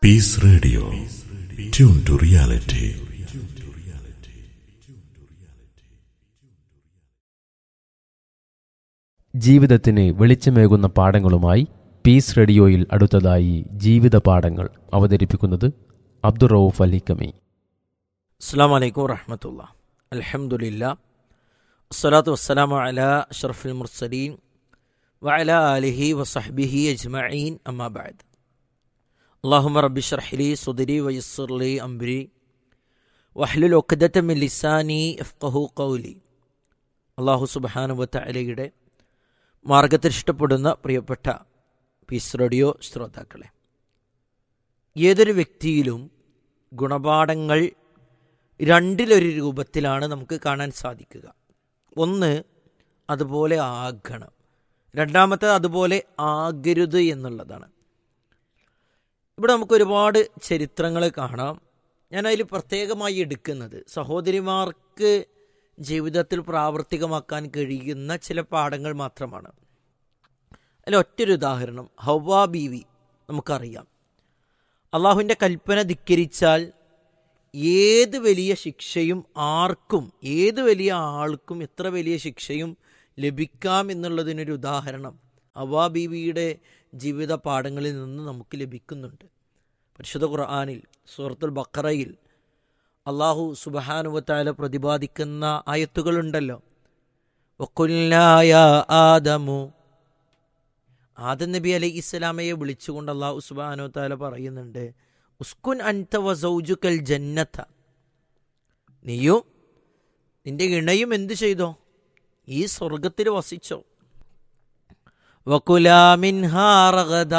Piece radio tune to reality ജീവിതത്തിന് വെളിച്ചമേകുന്ന പാഠങ്ങളുമായി piece റേഡിയോയിൽ അടുത്തതായി ജീവിത പാഠങ്ങൾ അവതരിപ്പിക്കുന്നത് അബ്ദുറൌഫ് അലിക്കമി അസ്സാം വലൈക്കും വറഹമത്തുള്ള അലഹമുല്ല വസ്സലാത്തു വസ്സലാമു അല അഷറഫുൽ മുർസലീൻ വഅല ആലിഹി വസഹ്ബിഹി അജ്മഈൻ അമ്മാ ബഅദ് അല്ലാഹുമ്മ റബ്ബി ഷ്റഹ്ലി സുദ്രി വയസ്സിർലി അംരി വഹ്ലുൽ ഉഖ്ദത മിൻ ലിസാനി യഫ്ഖഹു ഖൗലി അള്ളാഹു സുബ്ഹാനഹു വതആലയുടെ മാർഗത്തിൽ ഇഷ്ടപ്പെടുന്ന പ്രിയപ്പെട്ട പീസ് റേഡിയോ ശ്രോതാക്കളെ ഏതൊരു വ്യക്തിയിലും ഗുണപാഠങ്ങൾ രണ്ടിലൊരു രൂപത്തിലാണ് നമുക്ക് കാണാൻ സാധിക്കുക ഒന്ന് അതുപോലെ ആകണം രണ്ടാമത്തെ അതുപോലെ ആകരുത് എന്നുള്ളതാണ് ഇവിടെ നമുക്ക് ഒരുപാട് ചരിത്രങ്ങൾ കാണാം ഞാൻ അതിൽ പ്രത്യേകമായി എടുക്കുന്നത് സഹോദരിമാർക്ക് ജീവിതത്തിൽ പ്രാവർത്തികമാക്കാൻ കഴിയുന്ന ചില പാഠങ്ങൾ മാത്രമാണ് അതിൽ ഒറ്റൊരു ഉദാഹരണം ഹവ്വാ ബീവി നമുക്കറിയാം അള്ളാഹുവിൻ്റെ കൽപ്പന ധിക്കരിച്ചാൽ ഏത് വലിയ ശിക്ഷയും ആർക്കും ഏത് വലിയ ആൾക്കും എത്ര വലിയ ശിക്ഷയും ലഭിക്കാം എന്നുള്ളതിനൊരു ഉദാഹരണം അവా ബീവിയുടെ ജീവിത പാഠങ്ങളിൽ നിന്ന് നമുക്ക് ലഭിക്കുന്നുണ്ട് പരിശുദ്ധ ഖുർആാനിൽ സൂറത്തുൽ ബക്കറയിൽ അള്ളാഹു സുബഹാനുവത്താല പ്രതിപാദിക്കുന്ന ആയത്തുകളുണ്ടല്ലോ വക്കുല്ലായ ആദമു ആദം നബി അലൈഹി ഇസ്ലാമയെ വിളിച്ചുകൊണ്ട് അള്ളാഹു സുബാനുവത്താല പറയുന്നുണ്ട് ഉസ്കുൻ അൻത വസൗജുക്കൽ ജന്നത്ത നീയും നിന്റെ ഇണയും എന്തു ചെയ്തോ ഈ സ്വർഗത്തിൽ വസിച്ചോ വകുലാമിൻഹാറഗദ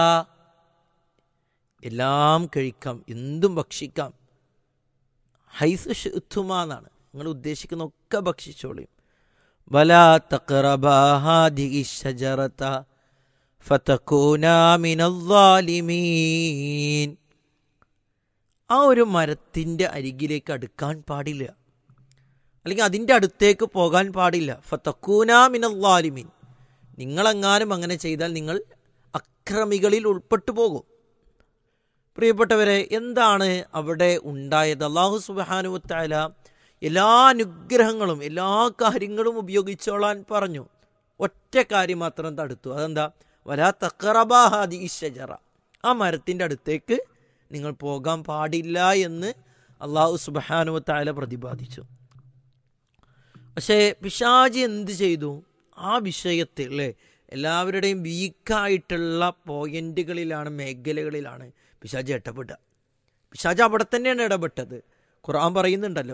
എല്ലാം കഴിക്കാം എന്തും ഭക്ഷിക്കാം ഹൈസ് ഷുത്തുമ എന്നാണ് നിങ്ങൾ ഉദ്ദേശിക്കുന്ന ഒക്കെ ഭക്ഷിച്ചോളിയും വലാ തഖറബാഹാദിഹി ഷജറത ഫതകൂനാ മിനദ്ദാലിമീൻ ആ ഒരു മരത്തിൻ്റെ അരികിലേക്ക് അടുക്കാൻ പാടില്ല അല്ലെങ്കിൽ അതിൻ്റെ അടുത്തേക്ക് പോകാൻ പാടില്ല ഫതക്കൂനാ മിനദ്ദാലിമീൻ നിങ്ങളെങ്ങാനും അങ്ങനെ ചെയ്താൽ നിങ്ങൾ അക്രമികളിൽ ഉൾപ്പെട്ടു പോകും പ്രിയപ്പെട്ടവരെ എന്താണ് അവിടെ ഉണ്ടായത് അള്ളാഹു സുബാനുവത്തായ എല്ലാ അനുഗ്രഹങ്ങളും എല്ലാ കാര്യങ്ങളും ഉപയോഗിച്ചോളാൻ പറഞ്ഞു ഒറ്റ കാര്യം മാത്രം തടുത്തു അതെന്താ വലാ തക്കറബാഹാദി ഷജറ ആ മരത്തിൻ്റെ അടുത്തേക്ക് നിങ്ങൾ പോകാൻ പാടില്ല എന്ന് അള്ളാഹു സുബാനുവത്തായ പ്രതിപാദിച്ചു പക്ഷേ പിശാജി എന്ത് ചെയ്തു ആ വിഷയത്തിൽ അല്ലേ എല്ലാവരുടെയും വീക്കായിട്ടുള്ള പോയിന്റുകളിലാണ് മേഖലകളിലാണ് പിശാജ് ഇടപെടുക പിശാജ് അവിടെ തന്നെയാണ് ഇടപെട്ടത് ഖുർആൻ പറയുന്നുണ്ടല്ലോ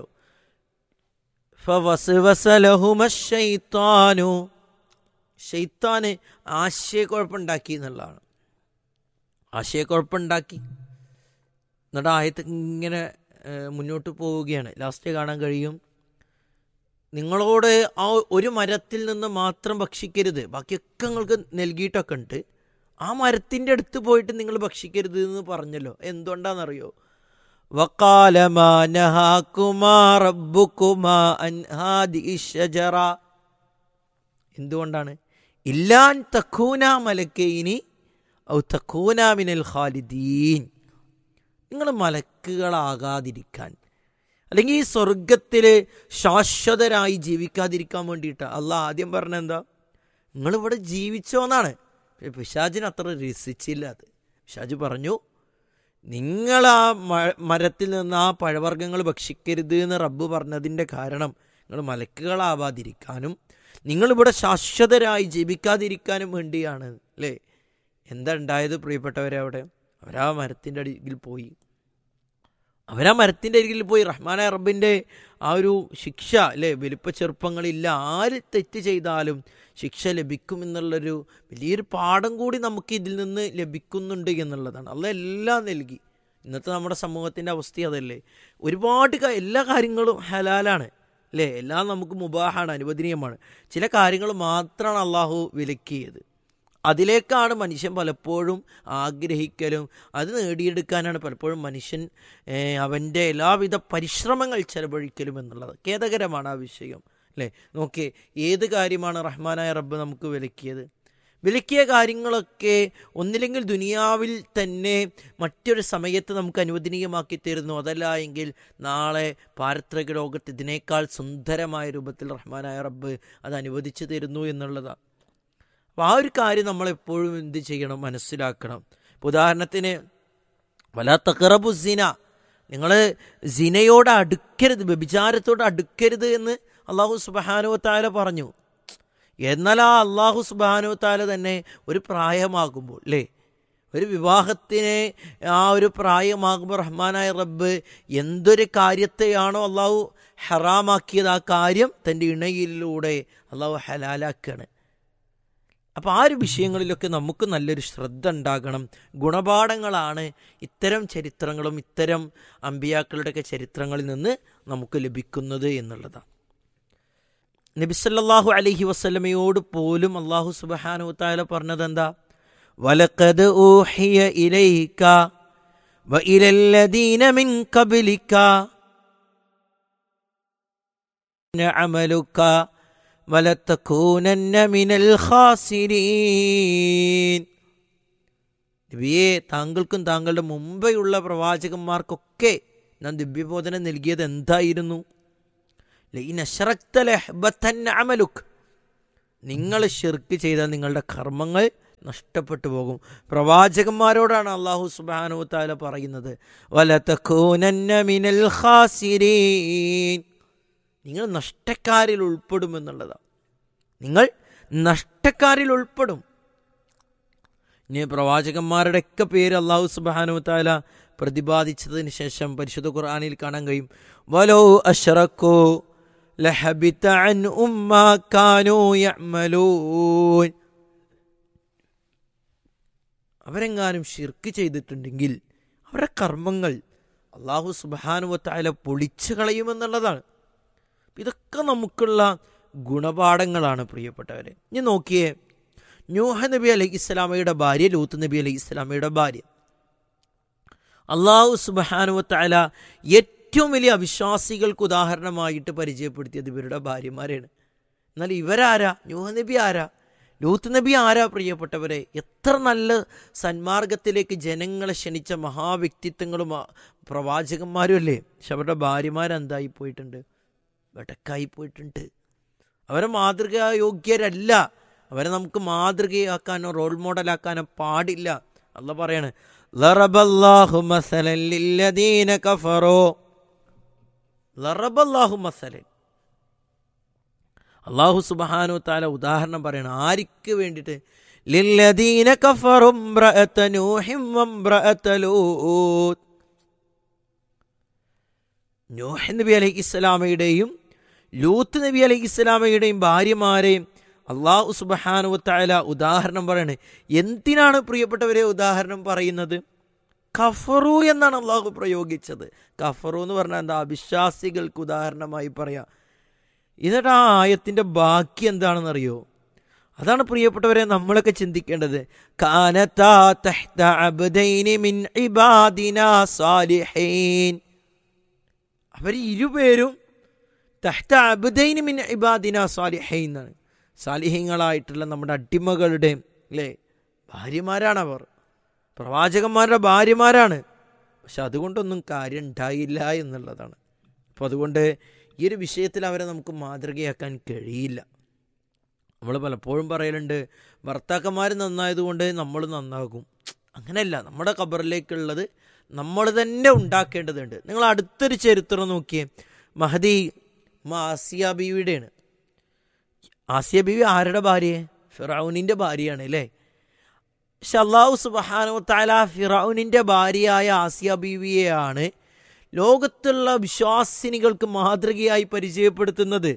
ഷെയ്ത്താന് ആശയക്കുഴപ്പമുണ്ടാക്കി എന്നുള്ളതാണ് ആശയക്കുഴപ്പമുണ്ടാക്കി എന്നിട്ട് ആയത്ത് ഇങ്ങനെ മുന്നോട്ട് പോവുകയാണ് ലാസ്റ്റ് കാണാൻ കഴിയും നിങ്ങളോട് ആ ഒരു മരത്തിൽ നിന്ന് മാത്രം ഭക്ഷിക്കരുത് ബാക്കിയൊക്കെ നിങ്ങൾക്ക് നൽകിയിട്ടൊക്കെ ഉണ്ട് ആ മരത്തിൻ്റെ അടുത്ത് പോയിട്ട് നിങ്ങൾ ഭക്ഷിക്കരുത് എന്ന് പറഞ്ഞല്ലോ എന്തുകൊണ്ടാണെന്നറിയോ എന്തുകൊണ്ടാണ് ഇല്ലാൻ തക്കൂന മലക്കൈനി ഔ തക്കൂന മിനൽ ഖാലിദീൻ നിങ്ങൾ മലക്കുകളാകാതിരിക്കാൻ അല്ലെങ്കിൽ ഈ സ്വർഗത്തിൽ ശാശ്വതരായി ജീവിക്കാതിരിക്കാൻ വേണ്ടിയിട്ട് അള്ളാഹ് ആദ്യം പറഞ്ഞ എന്താ നിങ്ങളിവിടെ ജീവിച്ചോന്നാണ് പിശാജിന് അത്ര രസിച്ചില്ല അത് പിശാജ് പറഞ്ഞു നിങ്ങൾ ആ മരത്തിൽ നിന്ന് ആ പഴവർഗ്ഗങ്ങൾ ഭക്ഷിക്കരുത് എന്ന് റബ്ബ് പറഞ്ഞതിൻ്റെ കാരണം നിങ്ങൾ മലക്കുകളാവാതിരിക്കാനും നിങ്ങളിവിടെ ശാശ്വതരായി ജീവിക്കാതിരിക്കാനും വേണ്ടിയാണ് അല്ലേ എന്താ ഉണ്ടായത് പ്രിയപ്പെട്ടവരെ അവിടെ അവരാ മരത്തിൻ്റെ അടിയിൽ പോയി അവരാ മരത്തിൻ്റെ അരികിൽ പോയി റഹ്മാനായ റബ്ബിൻ്റെ ആ ഒരു ശിക്ഷ അല്ലേ വലിപ്പ ചെറുപ്പങ്ങളില്ല ആര് തെറ്റ് ചെയ്താലും ശിക്ഷ ലഭിക്കുമെന്നുള്ളൊരു വലിയൊരു പാഠം കൂടി നമുക്ക് ഇതിൽ നിന്ന് ലഭിക്കുന്നുണ്ട് എന്നുള്ളതാണ് അല്ല എല്ലാം നൽകി ഇന്നത്തെ നമ്മുടെ സമൂഹത്തിൻ്റെ അവസ്ഥ അതല്ലേ ഒരുപാട് എല്ലാ കാര്യങ്ങളും ഹലാലാണ് അല്ലേ എല്ലാം നമുക്ക് മുബാഹാണ് അനുവദനീയമാണ് ചില കാര്യങ്ങൾ മാത്രമാണ് അള്ളാഹു വിലക്കിയത് അതിലേക്കാണ് മനുഷ്യൻ പലപ്പോഴും ആഗ്രഹിക്കലും അത് നേടിയെടുക്കാനാണ് പലപ്പോഴും മനുഷ്യൻ അവൻ്റെ എല്ലാവിധ പരിശ്രമങ്ങൾ ചെലവഴിക്കലും എന്നുള്ളത് ഖേദകരമാണ് ആ വിഷയം അല്ലേ നോക്കിയേ ഏത് കാര്യമാണ് റഹ്മാനായ റബ്ബ് നമുക്ക് വിലക്കിയത് വിലക്കിയ കാര്യങ്ങളൊക്കെ ഒന്നില്ലെങ്കിൽ ദുനിയാവിൽ തന്നെ മറ്റൊരു സമയത്ത് നമുക്ക് അനുവദനീയമാക്കി തരുന്നു അതല്ല എങ്കിൽ നാളെ പാരത്രിക ലോകത്ത് ഇതിനേക്കാൾ സുന്ദരമായ രൂപത്തിൽ റഹ്മാനായ റബ്ബ് അത് അനുവദിച്ചു തരുന്നു എന്നുള്ളതാണ് അപ്പോൾ ആ ഒരു കാര്യം നമ്മളെപ്പോഴും എന്ത് ചെയ്യണം മനസ്സിലാക്കണം ഇപ്പോൾ ഉദാഹരണത്തിന് വല തക്കറബു സിന നിങ്ങൾ സിനയോട് അടുക്കരുത് വ്യഭിചാരത്തോട് അടുക്കരുത് എന്ന് അള്ളാഹു സുബാനു താല പറഞ്ഞു എന്നാൽ ആ അള്ളാഹു സുബാനു താല തന്നെ ഒരു പ്രായമാകുമ്പോൾ അല്ലേ ഒരു വിവാഹത്തിന് ആ ഒരു പ്രായമാകുമ്പോൾ റഹ്മാനായ റബ്ബ് എന്തൊരു കാര്യത്തെയാണോ അള്ളാഹു ഹറാമാക്കിയത് ആ കാര്യം തൻ്റെ ഇണയിലൂടെ അള്ളാഹു ഹലാലാക്കുകയാണ് അപ്പോൾ ആ ഒരു വിഷയങ്ങളിലൊക്കെ നമുക്ക് നല്ലൊരു ശ്രദ്ധ ഉണ്ടാകണം ഗുണപാഠങ്ങളാണ് ഇത്തരം ചരിത്രങ്ങളും ഇത്തരം അമ്പിയാക്കളുടെയൊക്കെ ചരിത്രങ്ങളിൽ നിന്ന് നമുക്ക് ലഭിക്കുന്നത് എന്നുള്ളതാണ് നബിസല്ലാഹു അലഹി വസ്ലമയോട് പോലും അള്ളാഹു സുബാനു താല പറഞ്ഞത് എന്താ വലക്കത് ഊഹിയ ഇലൈക وإلى الذين من قبلك عملك വലത്തക്കൂനന്ന മിനൽ ഖാസിരീൻ നബിയെ താങ്കൾക്കും താങ്കളുടെ മുമ്പെയുള്ള പ്രവാചകന്മാർക്കൊക്കെ ഞാൻ ദിവ്യബോധനം നൽകിയത് എന്തായിരുന്നു അമലുക്ക് നിങ്ങൾ ഷിർക്ക് ചെയ്താൽ നിങ്ങളുടെ കർമ്മങ്ങൾ നഷ്ടപ്പെട്ടു പോകും പ്രവാചകന്മാരോടാണ് അള്ളാഹു സുബാനു താല പറയുന്നത് വലത്തക്കൂനന്ന മിനൽ ഖാസിരീൻ നിങ്ങൾ നഷ്ടക്കാരിൽ ഉൾപ്പെടുമെന്നുള്ളതാണ് നിങ്ങൾ നഷ്ടക്കാരിൽ ഉൾപ്പെടും ഇനി പ്രവാചകന്മാരുടെയൊക്കെ പേര് അള്ളാഹു സുബാനു താല പ്രതിപാദിച്ചതിന് ശേഷം പരിശുദ്ധ ഖുർആാനിൽ കാണാൻ കഴിയും വലോ അഷറക്കോ ലഹബിത അൻ ഉമ്മാ കാനോ യഅ്മലൂൻ അവരെങ്ങാനും ഷിർക്ക് ചെയ്തിട്ടുണ്ടെങ്കിൽ അവരുടെ കർമ്മങ്ങൾ അള്ളാഹു സുബാനുവത്തായ പൊളിച്ചു കളയുമെന്നുള്ളതാണ് ഇതൊക്കെ നമുക്കുള്ള ഗുണപാഠങ്ങളാണ് പ്രിയപ്പെട്ടവരെ ഇനി നോക്കിയേ നൂഹ നബി അലൈഹി ഇസ്ലാമയുടെ ഭാര്യ ലൂത്ത് നബി അലൈഹി ഇസ്ലാമയുടെ ഭാര്യ അള്ളാഹു സുബാനുവത്തായ ഏറ്റവും വലിയ അവിശ്വാസികൾക്ക് ഉദാഹരണമായിട്ട് പരിചയപ്പെടുത്തിയത് ഇവരുടെ ഭാര്യമാരെയാണ് എന്നാൽ ഇവരാരാ നൂഹ നബി ആരാ ലൂത്ത് നബി ആരാ പ്രിയപ്പെട്ടവരെ എത്ര നല്ല സന്മാർഗത്തിലേക്ക് ജനങ്ങളെ ക്ഷണിച്ച മഹാവ്യക്തിത്വങ്ങളും പ്രവാചകന്മാരും അല്ലേ പക്ഷെ അവരുടെ ഭാര്യമാരെന്തായി പോയിട്ടുണ്ട് വെടക്കായി പോയിട്ടുണ്ട് അവരെ മാതൃകായോഗ്യരല്ല അവരെ നമുക്ക് മാതൃകയാക്കാനോ റോൾ മോഡലാക്കാനോ പാടില്ല അല്ല പറയാണ് ലറബല്ലാഹു മസലൻ ലില്ലദീന കഫറോ ലറബല്ലാഹു മസലൻ അള്ളാഹു സുബാനു താല ഉദാഹരണം പറയണം ആർക്ക് വേണ്ടിയിട്ട് ലില്ലദീന കഫറും നോഹ് നബി അലൈഹി ഇസ്ലാമയുടെയും ലൂത്ത് നബി അലൈഹി ഇസ്ലാമയുടെയും ഭാര്യമാരെയും അള്ളാഹു സുബാനു താല ഉദാഹരണം പറയണേ എന്തിനാണ് പ്രിയപ്പെട്ടവരെ ഉദാഹരണം പറയുന്നത് കഫറു എന്നാണ് അള്ളാഹു പ്രയോഗിച്ചത് കഫറു എന്ന് പറഞ്ഞാൽ എന്താ അവിശ്വാസികൾക്ക് ഉദാഹരണമായി പറയാം എന്നിട്ട് ആ ആയത്തിൻ്റെ ബാക്കി എന്താണെന്നറിയോ അതാണ് പ്രിയപ്പെട്ടവരെ നമ്മളൊക്കെ ചിന്തിക്കേണ്ടത് അവർ ഇരുപേരും തഹ്ത അബുദൈനി മിൻ ഇബാദിന സാലിഹൈൻ എന്നാണ് സാലിഹ്യങ്ങളായിട്ടുള്ള നമ്മുടെ അടിമകളുടെ അല്ലേ ഭാര്യമാരാണ് അവർ പ്രവാചകന്മാരുടെ ഭാര്യമാരാണ് പക്ഷെ അതുകൊണ്ടൊന്നും കാര്യം ഉണ്ടായില്ല എന്നുള്ളതാണ് അപ്പോൾ അതുകൊണ്ട് ഈ ഒരു വിഷയത്തിൽ അവരെ നമുക്ക് മാതൃകയാക്കാൻ കഴിയില്ല നമ്മൾ പലപ്പോഴും പറയലുണ്ട് ഭർത്താക്കന്മാർ നന്നായതുകൊണ്ട് നമ്മൾ നന്നാകും അങ്ങനെയല്ല നമ്മുടെ ഖബറിലേക്കുള്ളത് നമ്മൾ തന്നെ ഉണ്ടാക്കേണ്ടതുണ്ട് നിങ്ങൾ അടുത്തൊരു ചരിത്രം നോക്കിയേ മഹദി ആസിയ ബീവിയുടെയാണ് ആസിയ ബീവി ആരുടെ ഭാര്യയെ ഫിറൌനിൻ്റെ ഭാര്യയാണ് അല്ലേ പക്ഷെ അള്ളാഹു സുബാനോ താല ഫിറൌനിൻ്റെ ഭാര്യയായ ആസിയ ബീവിയെയാണ് ലോകത്തുള്ള വിശ്വാസിനികൾക്ക് മാതൃകയായി പരിചയപ്പെടുത്തുന്നത്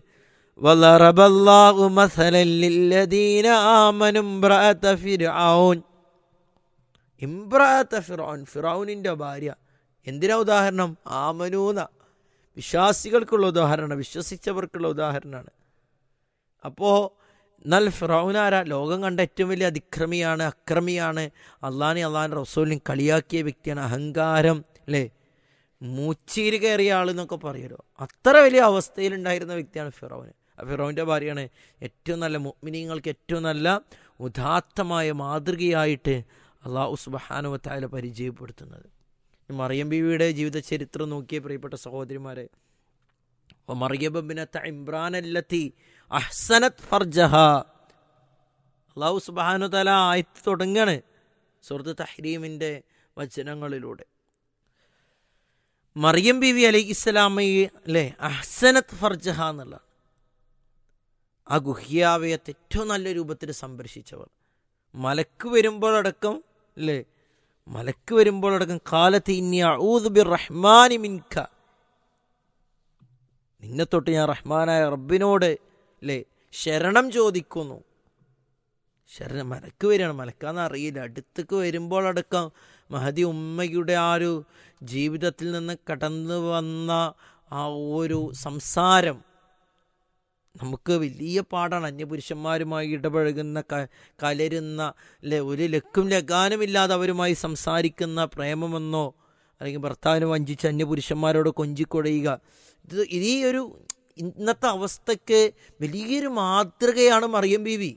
ഫിറൌനിന്റെ ഭാര്യ എന്തിനാ ഉദാഹരണം ആമനൂന വിശ്വാസികൾക്കുള്ള ഉദാഹരണമാണ് വിശ്വസിച്ചവർക്കുള്ള ഉദാഹരണമാണ് അപ്പോൾ എന്നാൽ ഫിറൌനാര ലോകം കണ്ട ഏറ്റവും വലിയ അതിക്രമിയാണ് അക്രമിയാണ് അള്ളാനെ അള്ളാഹാൻ റസൂലിനെ കളിയാക്കിയ വ്യക്തിയാണ് അഹങ്കാരം അല്ലേ മൂച്ചീര് കയറിയ ആൾ എന്നൊക്കെ പറയുമല്ലോ അത്ര വലിയ അവസ്ഥയിലുണ്ടായിരുന്ന വ്യക്തിയാണ് ഫിറോന് ആ ഫിറോവിൻ്റെ ഭാര്യയാണ് ഏറ്റവും നല്ല മുഗ്മിനീങ്ങൾക്ക് ഏറ്റവും നല്ല ഉദാത്തമായ മാതൃകയായിട്ട് അള്ളാഹു സുബഹാനുവത്തായ പരിചയപ്പെടുത്തുന്നത് മറിയം ബീവിയുടെ ജീവിത ചരിത്രം നോക്കിയ പ്രിയപ്പെട്ട സഹോദരിമാരെ മറിയബിനത്ത ഇമ്രാനല്ലത്തി അഹ്സനത് ഫർജഹ അള്ളാഹു സുബാനു തല ആയത്ത് തുടങ്ങാണ് സുഹൃത്ത് തഹ്രീമിൻ്റെ വചനങ്ങളിലൂടെ മറിയം ബീവി അലൈഹി ഇസ്ലാമയെ അല്ലേ അഹ്സനത് ഫർജഹ എന്നുള്ള ആ ഗുഹ്യാവയത്തെ ഏറ്റവും നല്ല രൂപത്തിൽ സംരക്ഷിച്ചവർ മലക്ക് വരുമ്പോഴടക്കം അല്ലേ മലക്ക് വരുമ്പോഴടക്കം കാലത്ത് ഇനി ബിർ റഹ്മാനി മിൻക നിന്നെ തൊട്ട് ഞാൻ റഹ്മാനായ റബ്ബിനോട് അല്ലേ ശരണം ചോദിക്കുന്നു ശരണം മലക്ക് വരികയാണ് മലക്കാന്ന് അറിയില്ല അടുത്തേക്ക് വരുമ്പോഴടക്കം മഹദി ഉമ്മയുടെ ആ ഒരു ജീവിതത്തിൽ നിന്ന് കടന്നു വന്ന ആ ഒരു സംസാരം നമുക്ക് വലിയ പാടാണ് അന്യപുരുഷന്മാരുമായി ഇടപഴകുന്ന ക കലരുന്ന അല്ലെ ഒരു ലക്കും ലഗാനുമില്ലാതെ അവരുമായി സംസാരിക്കുന്ന പ്രേമമെന്നോ അല്ലെങ്കിൽ ഭർത്താവിനെ വഞ്ചിച്ച് അന്യപുരുഷന്മാരോട് കൊഞ്ചിക്കൊടയുക ഇത് ഈ ഒരു ഇന്നത്തെ അവസ്ഥയ്ക്ക് വലിയൊരു മാതൃകയാണ് മറിയം ബീവി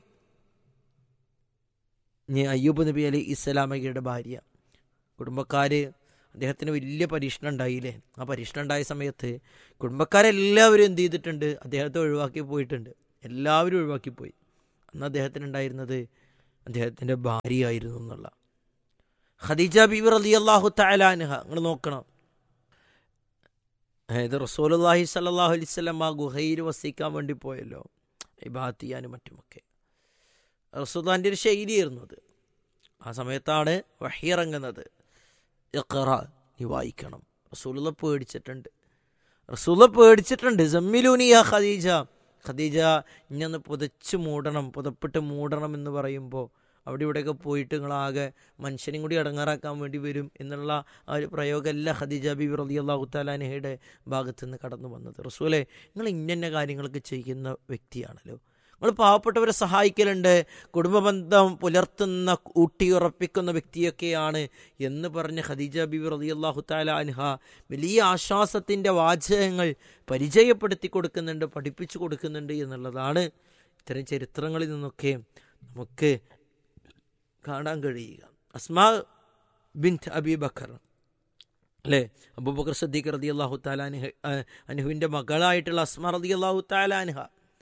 ഇനി അയ്യൂബ് നബി അലി ഇസ്ലാമയുടെ ഭാര്യ കുടുംബക്കാർ അദ്ദേഹത്തിന് വലിയ പരീക്ഷണം ഉണ്ടായില്ലേ ആ പരീക്ഷണം ഉണ്ടായ സമയത്ത് കുടുംബക്കാരെല്ലാവരും എന്ത് ചെയ്തിട്ടുണ്ട് അദ്ദേഹത്തെ ഒഴിവാക്കി പോയിട്ടുണ്ട് എല്ലാവരും ഒഴിവാക്കി പോയി അന്ന് അദ്ദേഹത്തിന് ഉണ്ടായിരുന്നത് അദ്ദേഹത്തിൻ്റെ ഭാര്യയായിരുന്നു എന്നുള്ള ഖദീജ ബീവി റലി അള്ളാഹു തലാൻഹ നിങ്ങൾ നോക്കണം അതായത് റസൂലുല്ലാഹി സല്ലാഹു അലൈവല്ലം ആ ഗുഹയിൽ വസിക്കാൻ വേണ്ടി പോയല്ലോ ഇബാത്ത് ചെയ്യാനും മറ്റുമൊക്കെ റസൂദാൻ്റെ ഒരു ശൈലിയായിരുന്നു അത് ആ സമയത്താണ് വഹിയിറങ്ങുന്നത് ഇഖറ നീ വായിക്കണം റസൂലുള്ള പേടിച്ചിട്ടുണ്ട് റസൂല പേടിച്ചിട്ടുണ്ട് ജമ്മിലൂനിയ ഖദീജ ഖദീജ ഇഞ്ഞൊന്ന് പുതച്ച് മൂടണം പുതപ്പിട്ട് മൂടണം എന്ന് പറയുമ്പോൾ അവിടെ ഇവിടെയൊക്കെ പോയിട്ട് നിങ്ങളാകെ മനുഷ്യനെയും കൂടി അടങ്ങാറാക്കാൻ വേണ്ടി വരും എന്നുള്ള ആ ഒരു പ്രയോഗമല്ല ഖദീജ ബിബി റലി അള്ളാഹു താലാനഹയുടെ ഭാഗത്ത് നിന്ന് കടന്നു വന്നത് റസൂലെ നിങ്ങൾ ഇന്ന കാര്യങ്ങളൊക്കെ ചെയ്യുന്ന വ്യക്തിയാണല്ലോ നിങ്ങൾ പാവപ്പെട്ടവരെ സഹായിക്കലുണ്ട് കുടുംബബന്ധം പുലർത്തുന്ന ഊട്ടിയുറപ്പിക്കുന്ന വ്യക്തിയൊക്കെയാണ് എന്ന് പറഞ്ഞ് ഖദീജ ബിബി റലി അള്ളാഹു താല അൻഹ വലിയ ആശ്വാസത്തിൻ്റെ വാചകങ്ങൾ പരിചയപ്പെടുത്തി കൊടുക്കുന്നുണ്ട് പഠിപ്പിച്ചു കൊടുക്കുന്നുണ്ട് എന്നുള്ളതാണ് ഇത്തരം ചരിത്രങ്ങളിൽ നിന്നൊക്കെ നമുക്ക് കാണാൻ കഴിയുക അസ്മാ ബിൻ അബി ബക്കർ അല്ലേ അബൂബക്കർ സദ്ദീഖ് റതി അള്ളാഹു താലാൻഹ അനുഹുവിൻ്റെ മകളായിട്ടുള്ള അസ്മ റതി അള്ളാഹു താലാൻഹ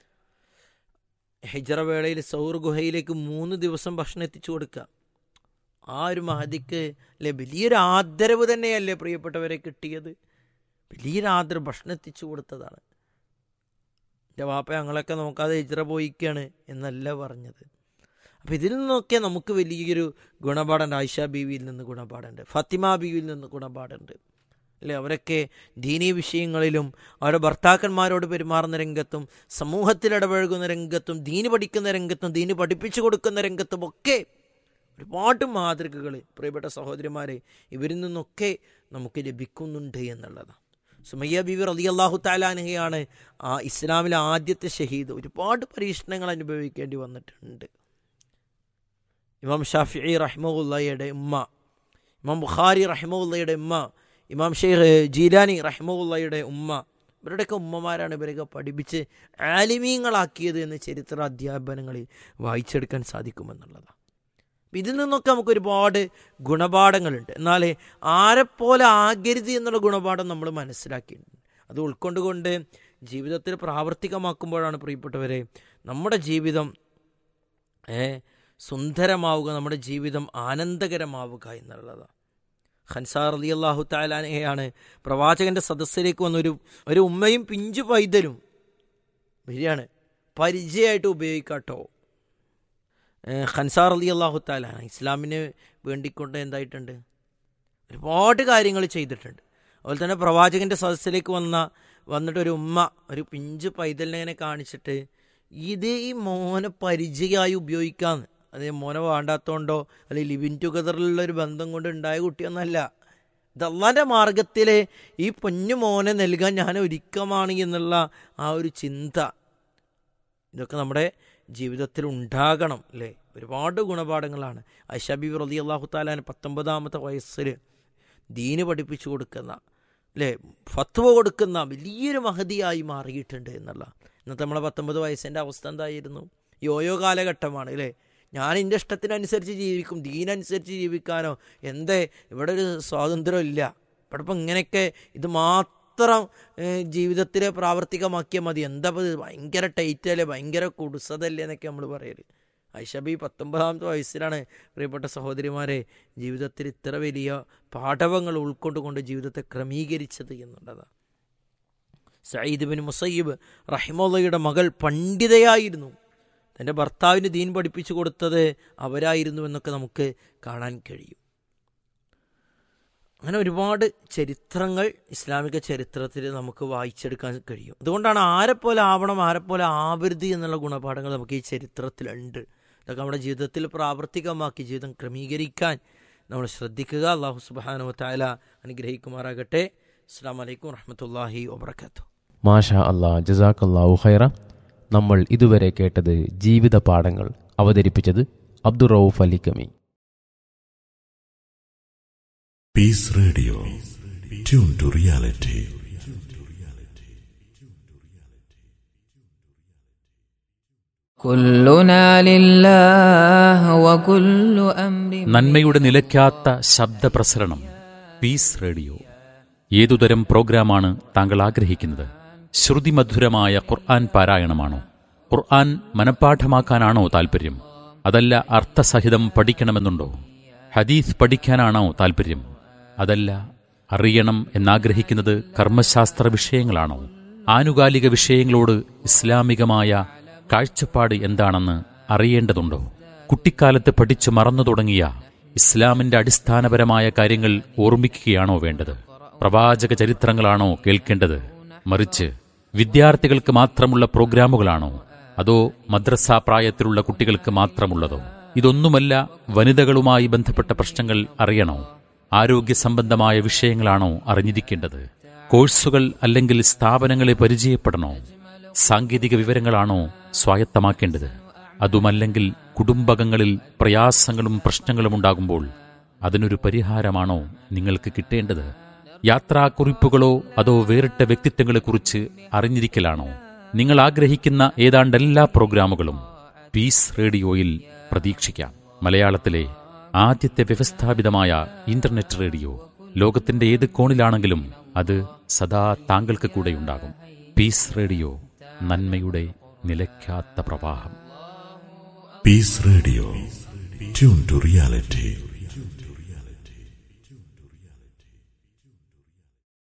ഹിജറ വേളയിൽ സൗർ ഗുഹയിലേക്ക് മൂന്ന് ദിവസം ഭക്ഷണം എത്തിച്ചു കൊടുക്കുക ആ ഒരു മഹതിക്ക് അല്ലെ വലിയൊരു ആദരവ് തന്നെയല്ലേ പ്രിയപ്പെട്ടവരെ കിട്ടിയത് വലിയൊരു ആദരവ് ഭക്ഷണം എത്തിച്ചു കൊടുത്തതാണ് എൻ്റെ വാപ്പ ഞങ്ങളൊക്കെ നോക്കാതെ ഹിജറ പോയിക്കാണ് എന്നല്ല പറഞ്ഞത് അപ്പം ഇതിൽ നിന്നൊക്കെ നമുക്ക് വലിയൊരു ഗുണപാടുണ്ട് ആയിഷ ബീവിയിൽ നിന്ന് ഗുണപാടുണ്ട് ഫത്തിമ ബീവിയിൽ നിന്ന് ഗുണപാടുണ്ട് അല്ലേ അവരൊക്കെ ദീനീ വിഷയങ്ങളിലും അവരുടെ ഭർത്താക്കന്മാരോട് പെരുമാറുന്ന രംഗത്തും സമൂഹത്തിൽ ഇടപഴകുന്ന രംഗത്തും ദീന് പഠിക്കുന്ന രംഗത്തും ദീന് പഠിപ്പിച്ചു കൊടുക്കുന്ന രംഗത്തും ഒക്കെ ഒരുപാട് മാതൃകകൾ പ്രിയപ്പെട്ട സഹോദരിമാരെ ഇവരിൽ നിന്നൊക്കെ നമുക്ക് ലഭിക്കുന്നുണ്ട് എന്നുള്ളതാണ് സുമയ്യ ബിബി റലി അള്ളാഹു താലാനഹയാണ് ആ ഇസ്ലാമിലെ ആദ്യത്തെ ഷഹീദ് ഒരുപാട് പരീക്ഷണങ്ങൾ അനുഭവിക്കേണ്ടി വന്നിട്ടുണ്ട് ഇമാം ഷാഫി റഹ്മുള്ളയുടെ ഉമ്മ ഇമാം ബുഖാരി റഹ്മുള്ളയുടെ ഉമ്മ ഇമാം ഷെയ്ഖ് ജീലാനി റഹ്മുള്ളയുടെ ഉമ്മ ഇവരുടെയൊക്കെ ഉമ്മമാരാണ് ഇവരൊക്കെ പഠിപ്പിച്ച് ആലിമീങ്ങളാക്കിയത് എന്ന് ചരിത്ര അധ്യാപനങ്ങളിൽ വായിച്ചെടുക്കാൻ സാധിക്കുമെന്നുള്ളതാണ് ഇതിൽ നിന്നൊക്കെ നമുക്ക് ഒരുപാട് ഗുണപാഠങ്ങളുണ്ട് എന്നാൽ ആരെപ്പോലെ ആകരുത് എന്നുള്ള ഗുണപാഠം നമ്മൾ മനസ്സിലാക്കിയിട്ടുണ്ട് അത് ഉൾക്കൊണ്ടുകൊണ്ട് ജീവിതത്തിൽ പ്രാവർത്തികമാക്കുമ്പോഴാണ് പ്രിയപ്പെട്ടവരെ നമ്മുടെ ജീവിതം ഏ സുന്ദരമാവുക നമ്മുടെ ജീവിതം ആനന്ദകരമാവുക എന്നുള്ളതാണ് ഖൻസാർ അലി അള്ളാഹു താലാനയാണ് പ്രവാചകന്റെ സദസ്സിലേക്ക് വന്നൊരു ഒരു ഉമ്മയും പിഞ്ചു പൈതലും വരികയാണ് പരിചയമായിട്ട് ഉപയോഗിക്കാട്ടോ ഖൻസാർ അലി അള്ളാഹു താലാന ഇസ്ലാമിന് വേണ്ടിക്കൊണ്ട് എന്തായിട്ടുണ്ട് ഒരുപാട് കാര്യങ്ങൾ ചെയ്തിട്ടുണ്ട് അതുപോലെ തന്നെ പ്രവാചകന്റെ സദസ്സിലേക്ക് വന്ന വന്നിട്ട് ഒരു ഉമ്മ ഒരു പിഞ്ചു പൈതലിനെ കാണിച്ചിട്ട് ഇത് ഈ മോനെ പരിചയമായി ഉപയോഗിക്കാന്ന് അത് മോനെ വേണ്ടാത്തോണ്ടോ അല്ലെങ്കിൽ ലിവിൻ ടുഗദറിലുള്ള ഒരു ബന്ധം കൊണ്ട് ഉണ്ടായ കുട്ടിയൊന്നല്ല ഇത് അള്ളാൻ്റെ മാർഗത്തിൽ ഈ പൊന്നു മോനെ നൽകാൻ ഞാൻ ഒരുക്കമാണ് എന്നുള്ള ആ ഒരു ചിന്ത ഇതൊക്കെ നമ്മുടെ ജീവിതത്തിൽ ഉണ്ടാകണം അല്ലേ ഒരുപാട് ഗുണപാഠങ്ങളാണ് ഐഷബി റലി അള്ളാഹു താലാന് പത്തൊമ്പതാമത്തെ വയസ്സിൽ ദീന് പഠിപ്പിച്ചു കൊടുക്കുന്ന അല്ലേ ഫത്വ കൊടുക്കുന്ന വലിയൊരു മഹതിയായി മാറിയിട്ടുണ്ട് എന്നുള്ള ഇന്നത്തെ നമ്മളെ പത്തൊമ്പത് വയസ്സിൻ്റെ അവസ്ഥ എന്തായിരുന്നു യോയോ കാലഘട്ടമാണ് അല്ലേ ഞാൻ എൻ്റെ ഇഷ്ടത്തിനനുസരിച്ച് ജീവിക്കും ദീനനുസരിച്ച് ജീവിക്കാനോ എന്തേ ഇവിടെ ഒരു സ്വാതന്ത്ര്യം ഇല്ല ഇവിടെ ഇപ്പം ഇങ്ങനെയൊക്കെ ഇത് മാത്രം ഏഹ്, ജീവിതത്തിലെ പ്രാവർത്തികമാക്കിയാൽ മതി എന്താ ഇപ്പം ഇത് ഭയങ്കര ടൈറ്റല്ലേ ഭയങ്കര കുടുസതല്ലേ എന്നൊക്കെ നമ്മൾ പറയല് ഐഷബി പത്തൊമ്പതാമത്തെ വയസ്സിലാണ് പ്രിയപ്പെട്ട സഹോദരിമാരെ ജീവിതത്തിൽ ഇത്ര വലിയ പാഠവങ്ങൾ ഉൾക്കൊണ്ടുകൊണ്ട് ജീവിതത്തെ ക്രമീകരിച്ചത് എന്നുള്ളതാണ് സയ്യിദ് ബിൻ മുസയ്യിബ് റഹിമുള്ളയുടെ മകൾ പണ്ഡിതയായിരുന്നു തൻ്റെ ഭർത്താവിന് ദീൻ പഠിപ്പിച്ചു കൊടുത്തത് അവരായിരുന്നു എന്നൊക്കെ നമുക്ക് കാണാൻ കഴിയും അങ്ങനെ ഒരുപാട് ചരിത്രങ്ങൾ ഇസ്ലാമിക ചരിത്രത്തിൽ നമുക്ക് വായിച്ചെടുക്കാൻ കഴിയും അതുകൊണ്ടാണ് ആരെപ്പോലെ ആവണം ആരെപ്പോലെ ആവരുത് എന്നുള്ള ഗുണപാഠങ്ങൾ നമുക്ക് ഈ ചരിത്രത്തിലുണ്ട് ഇതൊക്കെ നമ്മുടെ ജീവിതത്തിൽ പ്രാവർത്തികമാക്കി ജീവിതം ക്രമീകരിക്കാൻ നമ്മൾ ശ്രദ്ധിക്കുക അള്ളാഹു സുബാനു താല അനുഗ്രഹിക്കുമാറാകട്ടെ അസ്സാം വലൈക്കും വറഹമത്തല്ലാഹി വാബർക്കാത്തു മാഷാ അല്ലാ ജസാക്കല്ലാഹു ഖൈറ നമ്മൾ ഇതുവരെ കേട്ടത് ജീവിത പാഠങ്ങൾ അവതരിപ്പിച്ചത് Abdurauf അലിക്കമി Peace Radio. Tune to reality. كلنا لله وكل أمر നന്മയുടെ നിലയ്ക്കാത്ത ശബ്ദപ്രസരണം പീസ് റേഡിയോ ഏതുതരം പ്രോഗ്രാമാണ് താങ്കൾ ആഗ്രഹിക്കുന്നത് ശ്രുതിമധുരമായ ഖുർആൻ പാരായണമാണോ ഖുർആൻ മനഃപ്പാഠമാക്കാനാണോ താൽപ്പര്യം അതല്ല അർത്ഥസഹിതം പഠിക്കണമെന്നുണ്ടോ ഹദീസ് പഠിക്കാനാണോ താൽപ്പര്യം അതല്ല അറിയണം എന്നാഗ്രഹിക്കുന്നത് കർമ്മശാസ്ത്ര വിഷയങ്ങളാണോ ആനുകാലിക വിഷയങ്ങളോട് ഇസ്ലാമികമായ കാഴ്ചപ്പാട് എന്താണെന്ന് അറിയേണ്ടതുണ്ടോ കുട്ടിക്കാലത്ത് പഠിച്ചു മറന്നു തുടങ്ങിയ ഇസ്ലാമിന്റെ അടിസ്ഥാനപരമായ കാര്യങ്ങൾ ഓർമ്മിക്കുകയാണോ വേണ്ടത് പ്രവാചക ചരിത്രങ്ങളാണോ കേൾക്കേണ്ടത് മറിച്ച് വിദ്യാർത്ഥികൾക്ക് മാത്രമുള്ള പ്രോഗ്രാമുകളാണോ അതോ മദ്രസ പ്രായത്തിലുള്ള കുട്ടികൾക്ക് മാത്രമുള്ളതോ ഇതൊന്നുമല്ല വനിതകളുമായി ബന്ധപ്പെട്ട പ്രശ്നങ്ങൾ അറിയണോ ആരോഗ്യ സംബന്ധമായ വിഷയങ്ങളാണോ അറിഞ്ഞിരിക്കേണ്ടത് കോഴ്സുകൾ അല്ലെങ്കിൽ സ്ഥാപനങ്ങളെ പരിചയപ്പെടണോ സാങ്കേതിക വിവരങ്ങളാണോ സ്വായത്തമാക്കേണ്ടത് അതുമല്ലെങ്കിൽ കുടുംബകങ്ങളിൽ പ്രയാസങ്ങളും പ്രശ്നങ്ങളും ഉണ്ടാകുമ്പോൾ അതിനൊരു പരിഹാരമാണോ നിങ്ങൾക്ക് കിട്ടേണ്ടത് യാത്രാക്കുറിപ്പുകളോ അതോ വേറിട്ട വ്യക്തിത്വങ്ങളെക്കുറിച്ച് അറിഞ്ഞിരിക്കലാണോ നിങ്ങൾ ആഗ്രഹിക്കുന്ന ഏതാണ്ട് എല്ലാ പ്രോഗ്രാമുകളും പീസ് റേഡിയോയിൽ പ്രതീക്ഷിക്കാം മലയാളത്തിലെ ആദ്യത്തെ വ്യവസ്ഥാപിതമായ ഇന്റർനെറ്റ് റേഡിയോ ലോകത്തിന്റെ ഏത് കോണിലാണെങ്കിലും അത് സദാ താങ്കൾക്ക് കൂടെയുണ്ടാകും പീസ് റേഡിയോ നന്മയുടെ നിലയ്ക്കാത്ത പ്രവാഹം Peace Radio. Tune to reality.